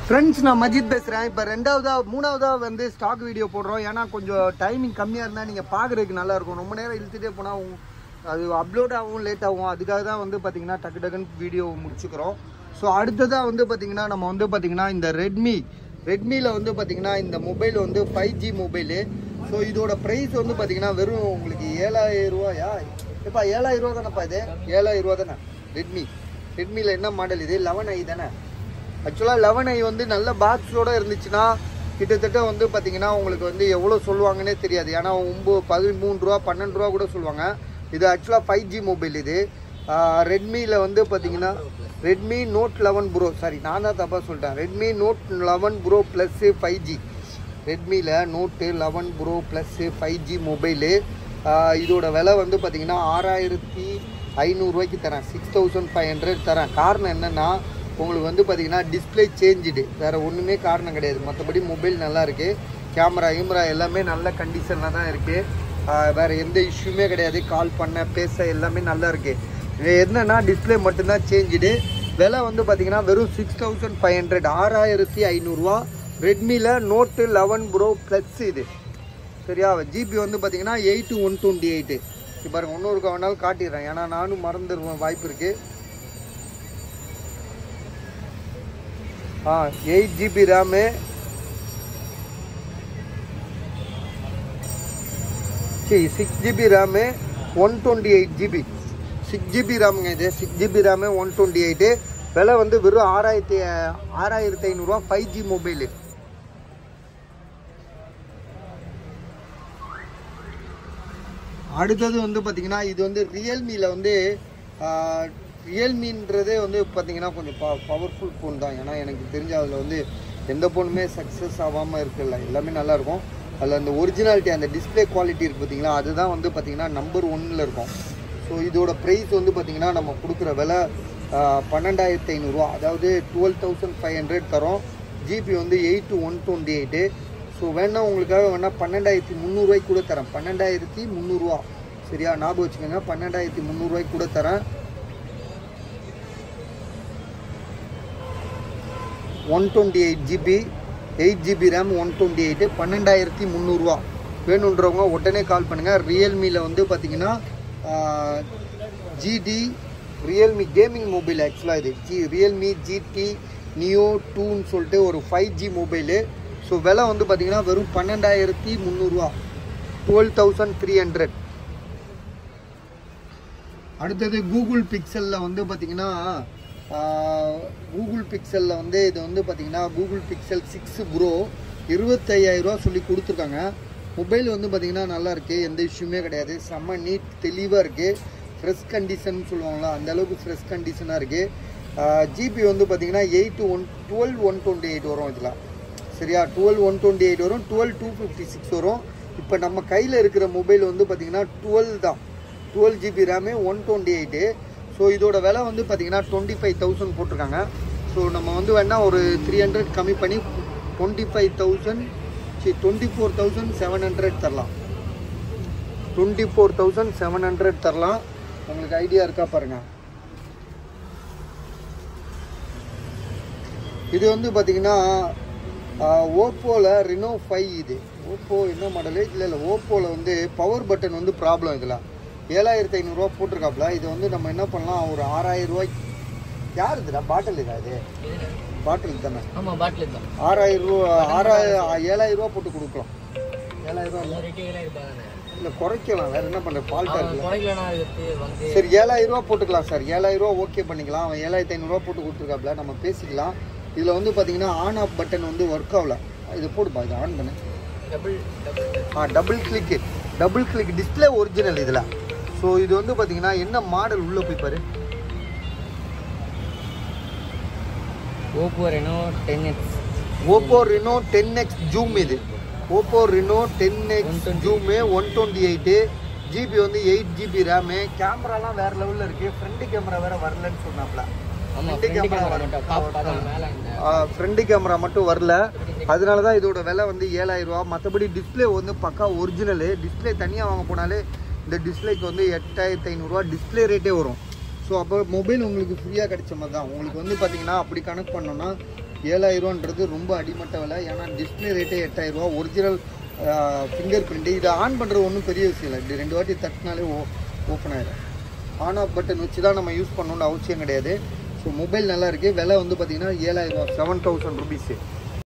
friends நான் மஜித் பேசுகிறேன் இப்போ ரெண்டாவதா மூணாவதா வந்து ஸ்டாக் வீடியோ போடுறோம் ஏன்னா கொஞ்சம் டைமிங் கம்மியாக இருந்தால் நீங்கள் பார்க்குறதுக்கு நல்லா இருக்கும் ரொம்ப நேரம் இழுத்துட்டே போனால் அது அப்லோட் ஆகும் லேட் ஆகும் அதுக்காக தான் வந்து பார்த்தீங்கன்னா டக்கு டக்குன்னு வீடியோ முடிச்சுக்கிறோம் ஸோ அடுத்ததாக வந்து பார்த்தீங்கன்னா நம்ம வந்து பார்த்தீங்கன்னா இந்த ரெட்மி ரெட்மியில் வந்து பார்த்தீங்கன்னா இந்த மொபைல் வந்து ஃபைவ் ஜி மொபைலு ஸோ இதோட ப்ரைஸ் வந்து பார்த்தீங்கன்னா வெறும் உங்களுக்கு ஏழாயிரம் ரூபாயா எப்பா ஏழாயிரம் ரூபா தானேப்பா இது ஏழாயிரம் ரூபா தானே ரெட்மி ரெட்மியில் என்ன மாடல் இது லெவன் ஐ தானே ஆக்சுவலாக லெவன் ஐ வந்து நல்ல பாக்ஸோட இருந்துச்சுன்னா கிட்டத்தட்ட வந்து பார்த்தீங்கன்னா உங்களுக்கு வந்து எவ்வளோ சொல்லுவாங்கன்னே தெரியாது ஏன்னா ஒம்பது பதிமூணு ரூபா பன்னெண்டு ரூபா கூட சொல்லுவாங்க இது ஆக்சுவலாக ஃபைவ் ஜி மொபைல் இது ரெட்மியில் வந்து பார்த்தீங்கன்னா Redmi Note eleven Pro sorry நான் தான் தப்பாக சொல்லிட்டேன் Redmi Note eleven Pro plus five G ரெட்மியில் Note eleven Pro plus five G mobile இதோட விலை வந்து பார்த்தீங்கன்னா ஆறாயிரத்தி ஐநூறுரூவாய்க்கு தரேன் சிக்ஸ் தௌசண்ட் ஃபைவ் ஹண்ட்ரட் தரேன் காரணம் என்னென்னா உங்களுக்கு வந்து பார்த்தீங்கன்னா டிஸ்பிளே சேஞ்சுடு வேறு ஒன்றுமே காரணம் கிடையாது மற்றபடி மொபைல் நல்லா இருக்குது கேமரா கேமரா எல்லாமே நல்ல கண்டிஷனில் தான் இருக்குது வேறு எந்த இஷ்யூமே கிடையாது கால் பண்ண பேச எல்லாமே நல்லா இருக்குது இது என்னன்னா டிஸ்பிளே மட்டும்தான் சேஞ்சுடு விலை வந்து பார்த்தீங்கன்னா வெறும் சிக்ஸ் தௌசண்ட் ஃபைவ் ஹண்ட்ரட் ஆறாயிரத்தி ஐநூறுரூவா ரெட்மியில் நோட்டு லெவன் ப்ரோ ப்ளஸ் இது சரியா ஜிபி வந்து பார்த்தீங்கன்னா எயிட்டு ஒன் டுவெண்ட்டி எயிட்டு இப்போ பாருங்க இன்னொரு வேணாலும் காட்டிடுறேன் ஏன்னா நானும் மறந்துடுவேன் வாய்ப்பு இருக்குது ஆ எயிட் ஜிபி ரேமு சரி six GB RAM one twenty eight GB six GB ரேமுங்க இது six GB RAM one twenty eight விலை வந்து வெறும் ஆறாயிரத்தி ஆறாயிரத்தி ஐநூறுரூவா ஃபைவ் ஜி மொபைலு அடுத்தது வந்து பார்த்தீங்கன்னா இது வந்து ரியல்மியில் வந்து ரியல்மின்றதே வந்து பார்த்தீங்கன்னா கொஞ்சம் ப பவர்ஃபுல் ஃபோன் தான் ஏன்னா எனக்கு தெரிஞ்ச அதில் வந்து எந்த ஃபோனுமே சக்ஸஸ் ஆகாமல் இருக்குல்ல எல்லாமே நல்லாயிருக்கும் அதில் அந்த ஒரிஜினாலிட்டி அந்த டிஸ்பிளே குவாலிட்டி இருக்குது பார்த்தீங்களா அதுதான் வந்து பார்த்தீங்கன்னா நம்பர் ஒன்னில் இருக்கும் ஸோ இதோட ப்ரைஸ் வந்து பார்த்தீங்கன்னா நம்ம கொடுக்குற விலை பன்னெண்டாயிரத்தி ஐநூறுரூவா அதாவது டுவெல் தௌசண்ட் ஃபைவ் ஹண்ட்ரட் தரோம் ஜிபி வந்து eight to one twenty eight so வேணா உங்களுக்காக வேணா பன்னெண்டாயிரத்தி முந்நூறுரூவாய்க்கு கூட தரேன் பன்னெண்டாயிரத்தி முந்நூறுரூவா சரியா ஞாபகம் வச்சுக்கோங்க பன்னெண்டாயிரத்தி முந்நூறுரூவாய்க்கு கூட தரேன் one twenty eight GB eight GB RAM one twenty eight பன்னெண்டாயிரத்தி முந்நூறுரூவா வேணுன்றவங்க உடனே கால் பண்ணுங்கள் ரியல்மியில் வந்து பார்த்தீங்கன்னா ஜிடி ரியல்மி கேமிங் மொபைல் ஆக்சுவலாக இது ஜி ரியல்மி ஜிடி நியோ டூன்னு சொல்லிட்டு ஒரு ஃபைவ் ஜி மொபைலு ஸோ விலை வந்து பார்த்தீங்கன்னா வெறும் பன்னெண்டாயிரத்தி முந்நூறுரூவா டுவெல் தௌசண்ட் த்ரீ ஹண்ட்ரட் அடுத்தது கூகுள் பிக்சலில் வந்து பார்த்தீங்கன்னா கூகுள் பிக்சலில் வந்து இது வந்து பார்த்தீங்கன்னா கூகுள் பிக்சல் சிக்ஸ் ப்ரோ இருபத்தையாயிரரூவா சொல்லி கொடுத்துருக்காங்க மொபைல் வந்து பார்த்தீங்கன்னா நல்லா இருக்குது எந்த இஷ்யூமே கிடையாது செம்ம நீட் தெளிவாக இருக்குது ஃப்ரெஷ் கண்டிஷன் சொல்லுவாங்களா அந்த அளவுக்கு ஃப்ரெஷ் கண்டிஷனாக இருக்குது ஜிபி வந்து பார்த்தீங்கன்னா eight one twelve one twenty eight வரும் இதில் சரியா டுவெல் ஒன் டுவெண்ட்டி எயிட் வரும் டுவெல் டூ ஃபிஃப்டி சிக்ஸ் வரும் இப்போ நம்ம கையில் இருக்கிற மொபைல் வந்து பார்த்தீங்கன்னா டுவெல் தான் twelve GB RAM one twenty eight so இதோட விலை வந்து பார்த்தீங்கன்னா டுவெண்ட்டி ஃபைவ் தௌசண்ட் போட்டிருக்காங்க ஸோ நம்ம வந்து வேணால் ஒரு த்ரீ ஹண்ட்ரட் கம்மி பண்ணி டுவெண்ட்டி ஃபைவ் தௌசண்ட் சி twenty four thousand seven hundred தரலாம் twenty four thousand seven hundred தரலாம் உங்களுக்கு ஐடியா இருக்கா பாருங்கள் இது வந்து பார்த்தீங்கன்னா ஓப்போவில் ரினோ ஃபைவ் இது ஓப்போ என்ன மாடலு இல்லை இல்லை ஓப்போவில் வந்து பவர் பட்டன் வந்து ப்ராப்ளம் இதில் ஏழாயிரத்தி ஐநூறுரூவா போட்டிருக்காப்புல இது வந்து நம்ம என்ன பண்ணலாம் ஒரு ஆறாயிரம் ரூபாய்க்கு யார் இதுடா பாட்டில் இதா இது பாட்டில் தானே ஆமா பாட்டில் தான் ஆறாயிரம் ரூபா ஆறாயிரம் ஏழாயிரம் ரூபா போட்டு கொடுக்கலாம் ஏழாயிரம் ரூபா இல்லை ரேட்டே ஏழாயிரம் ரூபாய் தானே இல்லை குறைக்கலாம் வேறு என்ன பண்ணுற ஃபால்ட்டாக இருக்குல்ல குறைக்கலனா அதுக்கு வந்து சரி ஏழாயிரம் ரூபா போட்டுக்கலாம் சார் ஏழாயிரம் ரூபா ஓகே பண்ணிக்கலாம் அவன் ஏழாயிரத்தி ஐநூறுரூவா போட்டு கொடுத்துருக்காப்புல நம்ம பேசிக்கலாம் இதில் வந்து பார்த்தீங்கன்னா ஆன் ஆஃப் பட்டன் வந்து ஒர்க் ஆகல இது போடுப்பா இது ஆன் பண்ணு டபுள் டபுள் ஆ double click double click display original இதில் ஸோ இது வந்து பார்த்தீங்கன்னா என்ன மாடல் உள்ளே போய் பாரு Oppo Reno ten X Oppo Reno ten X zoom இது Oppo Reno ten X zoom one twenty eight GB வந்து எயிட் ஜிபி ரேமு கேமராலாம் வேறு லெவலில் இருக்குது ஃப்ரண்ட் கேமரா வேறு வரலன்னு சொன்னாப்ல ஆமா Front ஃப்ரண்ட் camera கேமரா மட்டும் பாப் பார்த்தா மேல இந்த ஃப்ரண்ட் கேமரா மட்டும் வரல அதனால தான் இதோட விலை வந்து ஏழாயிரம் ரூபா மற்றபடி டிஸ்பிளே வந்து பக்கா ஒரிஜினலு டிஸ்பிளே தனியாக வாங்க போனாலே இந்த டிஸ்பிளேக்கு வந்து எட்டாயிரத்தி ஐநூறுரூவா டிஸ்பிளே ரேட்டே வரும் ஸோ அப்போ மொபைல் உங்களுக்கு ஃப்ரீயாக கிடைச்ச மாதிரி தான் உங்களுக்கு வந்து பார்த்தீங்கன்னா அப்படி கனெக்ட் பண்ணோன்னா ஏழாயிரூவான்றது ரொம்ப அடிமட்ட விலை ஏன்னா டிஸ்பிளே ரேட்டே எட்டாயிரரூவா ஒரிஜினல் ஃபிங்கர் பிரிண்ட்டு இதை ஆன் பண்ணுறது ஒன்றும் பெரிய விஷயம் இல்லை இப்படி ரெண்டு வாட்டி தட்டினாலே ஓ ஓப்பன் ஆயிடும் ஆன் ஆஃப் பட்டன் வச்சு தான் நம்ம யூஸ் பண்ணணும்னு அவசியம் கிடையாது ஸோ மொபைல் நல்லா இருக்குது விலை வந்து பார்த்தீங்கன்னா ஏழாயிரரூவா செவன் தௌசண்ட் ருபீஸு